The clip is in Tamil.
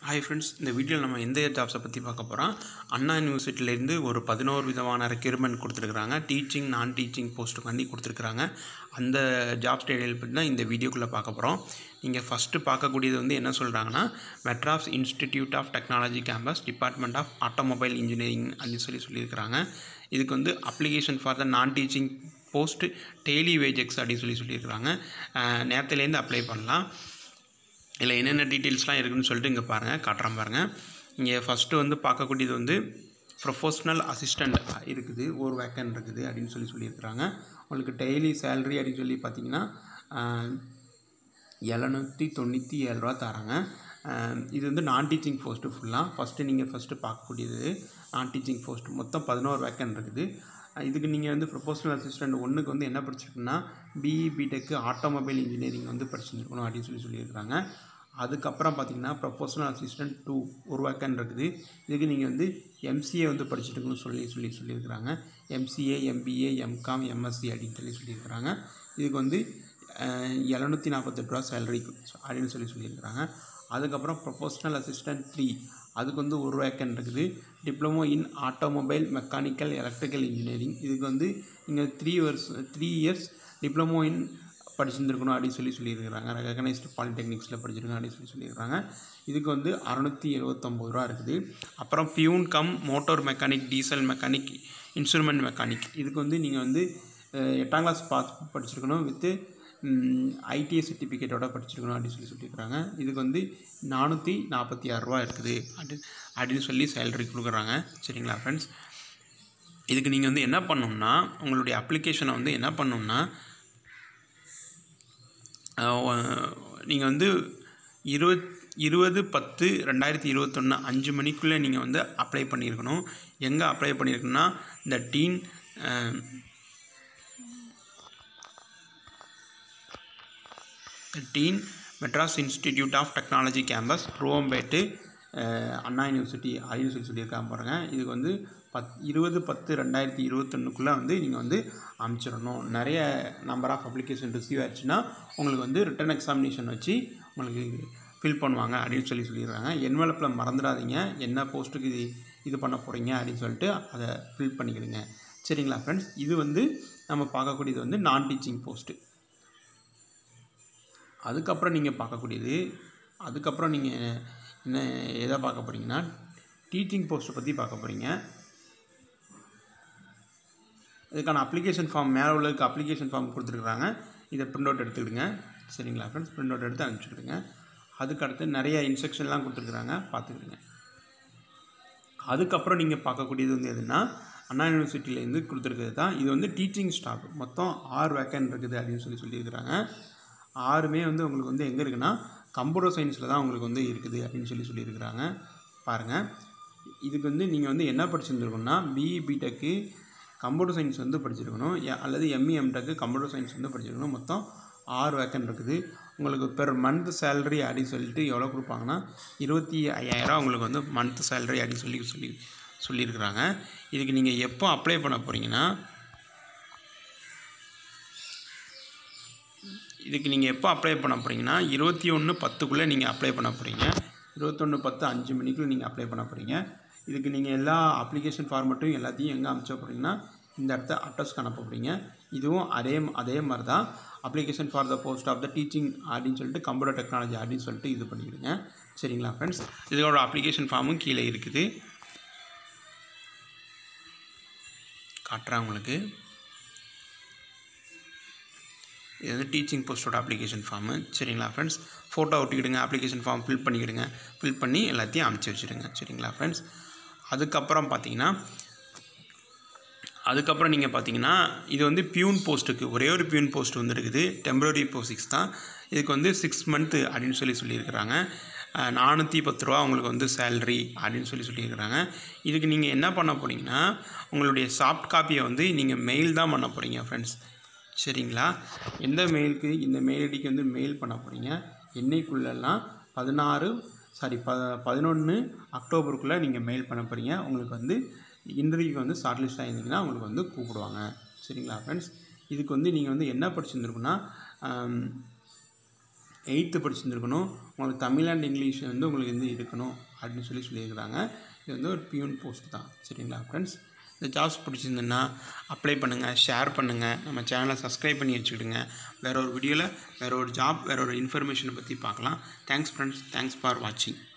ஹாய் ஃப்ரெண்ட்ஸ் இந்த வீடியோவில் நம்ம எந்த ஜாப்ஸை பற்றி பார்க்க போகிறோம் அண்ணா யூனிவர்சிட்டியிலேருந்து ஒரு பதினோரு விதமான ரெக்யூர்மெண்ட் கொடுத்துருக்குறாங்க டீச்சிங் நான் டீச்சிங் போஸ்ட்டுக்காண்டி கொடுத்துருக்குறாங்க அந்த ஜாப் டீடைல் பற்றி தான் இந்த வீடியோக்குள்ளே பார்க்க போகிறோம் நீங்கள் ஃபஸ்ட்டு பார்க்கக்கூடியது வந்து என்ன சொல்கிறாங்கன்னா Madras institute of technology campus department of automobile engineering அப்படின்னு சொல்லி சொல்லியிருக்கிறாங்க இதுக்கு வந்து அப்ளிகேஷன் ஃபார் த நான் டீச்சிங் போஸ்ட் டெய்லி வேஜெக்ஸ் அப்படின்னு சொல்லி சொல்லியிருக்கிறாங்க நேரத்துலேருந்து அப்ளை பண்ணலாம் இதில் என்னென்ன டீட்டெயில்ஸ்லாம் இருக்குதுன்னு சொல்லிட்டு இங்கே பாருங்கள் காட்டுறேன் பாருங்கள் இங்கே ஃபஸ்ட்டு வந்து பார்க்கக்கூடியது வந்து ப்ரொஃபஷ்னல் அசிஸ்டண்ட் இருக்குது ஒரு வேக்கன் இருக்குது அப்படின்னு சொல்லி சொல்லியிருக்கிறாங்க உங்களுக்கு டெய்லி சேல்ரி அப்படின்னு சொல்லி பார்த்தீங்கன்னா எழுநூற்றி தொண்ணூற்றி ஏழு ரூபா தராங்க இது வந்து நான் டீச்சிங் போஸ்ட்டு ஃபுல்லாக ஃபஸ்ட்டு நீங்கள் ஃபஸ்ட்டு பார்க்கக்கூடியது நான் டீச்சிங் போஸ்ட் மொத்தம் பதினோரு வேக்கன் இருக்குது இதுக்கு நீங்கள் வந்து ப்ரொபோஷனல் அசிஸ்டண்ட் ஒன்றுக்கு வந்து என்ன படிச்சிருக்குன்னா பிஇ பிடெக்கு ஆட்டோமொபைல் இன்ஜினியரிங் வந்து படிச்சிருக்கணும் அப்படின்னு சொல்லி சொல்லியிருக்கிறாங்க அதுக்கப்புறம் பார்த்தீங்கன்னா ப்ரொபோஷனல் அசிஸ்டண்ட் டூ ஒரு வேக்கன் இருக்குது இதுக்கு நீங்கள் வந்து எம்சிஏ வந்து படிச்சிருக்கணும்னு சொல்லி சொல்லி சொல்லியிருக்கிறாங்க எம்சிஏ எம்பிஏ எம்காம் எம்எஸ்சி அப்படின்னு சொல்லி சொல்லியிருக்கிறாங்க இதுக்கு வந்து எழுநூற்றி நாற்பத்தெட்டு ரூபா சேலரி அப்படின்னு சொல்லி சொல்லியிருக்கிறாங்க அதுக்கப்புறம் ப்ரொபோஷனல் அசிஸ்டண்ட் த்ரீ அதுக்கு வந்து ஒரு வேக்கன் இருக்குது diploma in automobile mechanical electrical engineering இதுக்கு வந்து நீங்கள் three years three years diploma in படிச்சிருந்துருக்கணும் அப்படின்னு சொல்லி சொல்லியிருக்கிறாங்க ரெகனைஸ்டு பாலிடெக்னிக்ஸில் படிச்சிருக்கணும் அப்படின்னு சொல்லி சொல்லியிருக்காங்க இதுக்கு வந்து அறநூற்றி எழுபத்தொம்போது ரூபா இருக்குது அப்புறம் peon cum motor mechanic diesel mechanic instrument mechanic இதுக்கு வந்து நீங்கள் வந்து எட்டாம் கிளாஸ் பாஸ் படிச்சிருக்கணும் வித்து ஐடிஐ சர்டிஃபிகேட்டோட படிச்சிருக்கணும் அப்படின்னு சொல்லி சொல்லியிருக்கிறாங்க இதுக்கு வந்து நானூற்றி நாற்பத்தி ஆறுரூவா இருக்குது அப்படி அப்படின்னு சொல்லி சேலரி கொடுக்குறாங்க சரிங்களா ஃப்ரெண்ட்ஸ் இதுக்கு நீங்கள் வந்து என்ன பண்ணணும்னா உங்களுடைய அப்ளிகேஷனை வந்து என்ன பண்ணணும்னா நீங்கள் வந்து இருபத் இருபது பத்து ரெண்டாயிரத்தி இருபத்தொன்று அஞ்சு மணிக்குள்ளே நீங்கள் வந்து அப்ளை பண்ணியிருக்கணும் எங்கே அப்ளை பண்ணியிருக்கணும்னா இந்த dean dean Madras institute of technology campus Chromepet Anna university அப்படின்னு சொல்லி சொல்லியிருக்காங்க பாருங்கள் இதுக்கு வந்து பத் இருபது பத்து ரெண்டாயிரத்தி இருபத்தொன்னுக்குள்ளே வந்து நீங்கள் வந்து அனுப்பிச்சிடணும் நிறைய நம்பர் ஆஃப் அப்ளிகேஷன் ரிசீவ் ஆச்சுன்னா உங்களுக்கு வந்து ரிட்டன் எக்ஸாமினேஷன் வச்சு உங்களுக்கு ஃபில் பண்ணுவாங்க அப்படின்னு சொல்லி சொல்லிடுறாங்க என்வலப்பில் மறந்துடாதீங்க என்ன போஸ்ட்டுக்கு இது இது பண்ண போகிறீங்க அப்படின்னு சொல்லிட்டு அதை ஃபில் பண்ணிக்கிடுங்க சரிங்களா ஃப்ரெண்ட்ஸ் இது வந்து நம்ம பார்க்கக்கூடியது வந்து நான் டீச்சிங் போஸ்ட்டு அதுக்கப்புறம் நீங்கள் பார்க்கக்கூடியது அதுக்கப்புறம் நீங்கள் என்ன எதை பார்க்க போகிறீங்கன்னா டீச்சிங் போஸ்ட்டை பற்றி பார்க்க போகிறீங்க இதுக்கான அப்ளிகேஷன் ஃபார்ம் மேலே உள்ளதுக்கு அப்ளிகேஷன் ஃபார்ம் கொடுத்துருக்குறாங்க இதை ப்ரிண்ட் அவுட் எடுத்துக்கிடுங்க சரிங்களா ஃப்ரெண்ட்ஸ் ப்ரிண்ட் அவுட் எடுத்து அனுப்பிச்சிடுங்க அதுக்கடுத்து நிறைய இன்ஸ்ட்ரக்ஷன்லாம் கொடுத்துருக்குறாங்க பார்த்துக்கிடுங்க அதுக்கப்புறம் நீங்கள் பார்க்கக்கூடியது வந்து எதுனா அண்ணா யூனிவர்சிட்டியிலேருந்து கொடுத்துருக்கிறது தான் இது வந்து டீச்சிங் ஸ்டாஃப் மொத்தம் ஆறு வேக்கன் இருக்குது அப்படின்னு சொல்லி சொல்லியிருக்கிறாங்க ஆறுமே வந்து உங்களுக்கு வந்து எங்கே இருக்குன்னா கம்ப்யூட்டர் சயின்ஸில் தான் உங்களுக்கு வந்து இருக்குது அப்படின்னு சொல்லி சொல்லியிருக்கிறாங்க பாருங்கள் இதுக்கு வந்து நீங்கள் வந்து என்ன படிச்சிருந்துருக்கணும்னா பிஇ பிடெக்கு கம்ப்யூட்டர் சயின்ஸ் வந்து படிச்சிருக்கணும் அல்லது எம்இ எம்டெக்கு கம்ப்யூட்டர் சயின்ஸ் வந்து படிச்சிருக்கணும் மொத்தம் ஆறு வேக்கன் இருக்குது உங்களுக்கு பெர் மந்த் சேலரி அப்படின்னு சொல்லிட்டு எவ்வளோ கொடுப்பாங்கன்னா இருபத்தி ஐயாயிரம் உங்களுக்கு வந்து மந்த் சேலரி அப்படின்னு சொல்லி சொல்லி சொல்லியிருக்கிறாங்க இதுக்கு நீங்கள் எப்போ அப்ளை பண்ண போகிறீங்கன்னா இதுக்கு நீங்கள் எப்போ அப்ளை பண்ண போகிறீங்கன்னா இருபத்தி ஒன்று பத்துக்குள்ளே நீங்கள் அப்ளை பண்ண போகிறீங்க இருபத்தொன்று பத்து அஞ்சு மணிக்குள்ளே நீங்கள் அப்ளை பண்ண போகிறீங்க இதுக்கு நீங்கள் எல்லா அப்ளிகேஷன் ஃபார்மெட்டும் எல்லாத்தையும் எங்கே அனுப்பிச்ச போகிறீங்கன்னா இந்த இடத்த அட்ரஸ்க்கு அனுப்ப போகிறீங்க இதுவும் அதே அதே மாதிரி தான் application for the post of the teaching அப்படின்னு சொல்லிட்டு கம்ப்யூட்டர் டெக்னாலஜி அப்படின்னு சொல்லிட்டு இது பண்ணிவிடுங்க சரிங்களா ஃப்ரெண்ட்ஸ் இதோட அப்ளிகேஷன் ஃபார்மும் கீழே இருக்குது காட்டுறேன் உங்களுக்கு இது வந்து டீச்சிங் போஸ்ட்டோட அப்ளிகேஷன் ஃபார்மு சரிங்களா ஃப்ரெண்ட்ஸ் ஃபோட்டோ ஒட்டிக்கிடுங்க அப்ளிகேஷன் ஃபார்ம் ஃபில் பண்ணிக்கிடுங்க ஃபில் பண்ணி எல்லாத்தையும் அமுச்சு வச்சுடுங்க சரிங்களா ஃப்ரெண்ட்ஸ் அதுக்கப்புறம் பார்த்தீங்கன்னா அதுக்கப்புறம் நீங்கள் பார்த்தீங்கன்னா இது வந்து பியூன் போஸ்ட்டுக்கு ஒரே ஒரு பியூன் போஸ்ட் வந்து இருக்குது டெம்பரரி போஸ்டிக்ஸ் தான் இதுக்கு வந்து சிக்ஸ் மந்த்து அப்படின்னு சொல்லி சொல்லியிருக்கிறாங்க நானூற்றி பத்து ரூபா உங்களுக்கு வந்து சேல்ரி அப்படின்னு சொல்லி சொல்லியிருக்கிறாங்க இதுக்கு நீங்கள் என்ன பண்ண போகிறீங்கன்னா உங்களுடைய சாஃப்ட் காப்பியை வந்து நீங்கள் மெயில் தான் பண்ண போகிறீங்க ஃப்ரெண்ட்ஸ் சரிங்களா எந்த மெயிலுக்கு இந்த மெயில் ஐடிக்கு வந்து மெயில் பண்ண போகிறீங்க என்னைக்குள்ளெல்லாம் பதினாறு சாரி ப பதினொன்று அக்டோபருக்குள்ளே நீங்கள் மெயில் பண்ண போகிறீங்க உங்களுக்கு வந்து இன்டர்வியூக்கு வந்து ஷார்ட் லிஸ்ட் ஆகிருந்தீங்கன்னா உங்களுக்கு வந்து கூப்பிடுவாங்க சரிங்களா ஃப்ரெண்ட்ஸ் இதுக்கு வந்து நீங்கள் வந்து என்ன படிச்சிருந்துருக்குன்னா எயித்து படிச்சிருந்துருக்கணும் உங்களுக்கு தமிழ் அண்ட் இங்கிலீஷ் வந்து உங்களுக்கு வந்து இருக்கணும் அப்படின்னு சொல்லி சொல்லியிருக்கிறாங்க இது வந்து ஒரு பியூன் போஸ்ட் தான் சரிங்களா ஃப்ரெண்ட்ஸ் இந்த ஜாப்ஸ் பிடிச்சிருந்துன்னா அப்ளை பண்ணுங்கள் ஷேர் பண்ணுங்கள் நம்ம சேனலை சப்ஸ்கிரைப் பண்ணி வச்சுக்கிடுங்க வேற ஒரு வீடியோவில் வேற ஒரு ஜாப் வேற ஒரு இன்ஃபர்மேஷனை பற்றி பார்க்கலாம் தேங்க்ஸ் ஃப்ரெண்ட்ஸ் தேங்க்ஸ் ஃபார் வாட்சிங்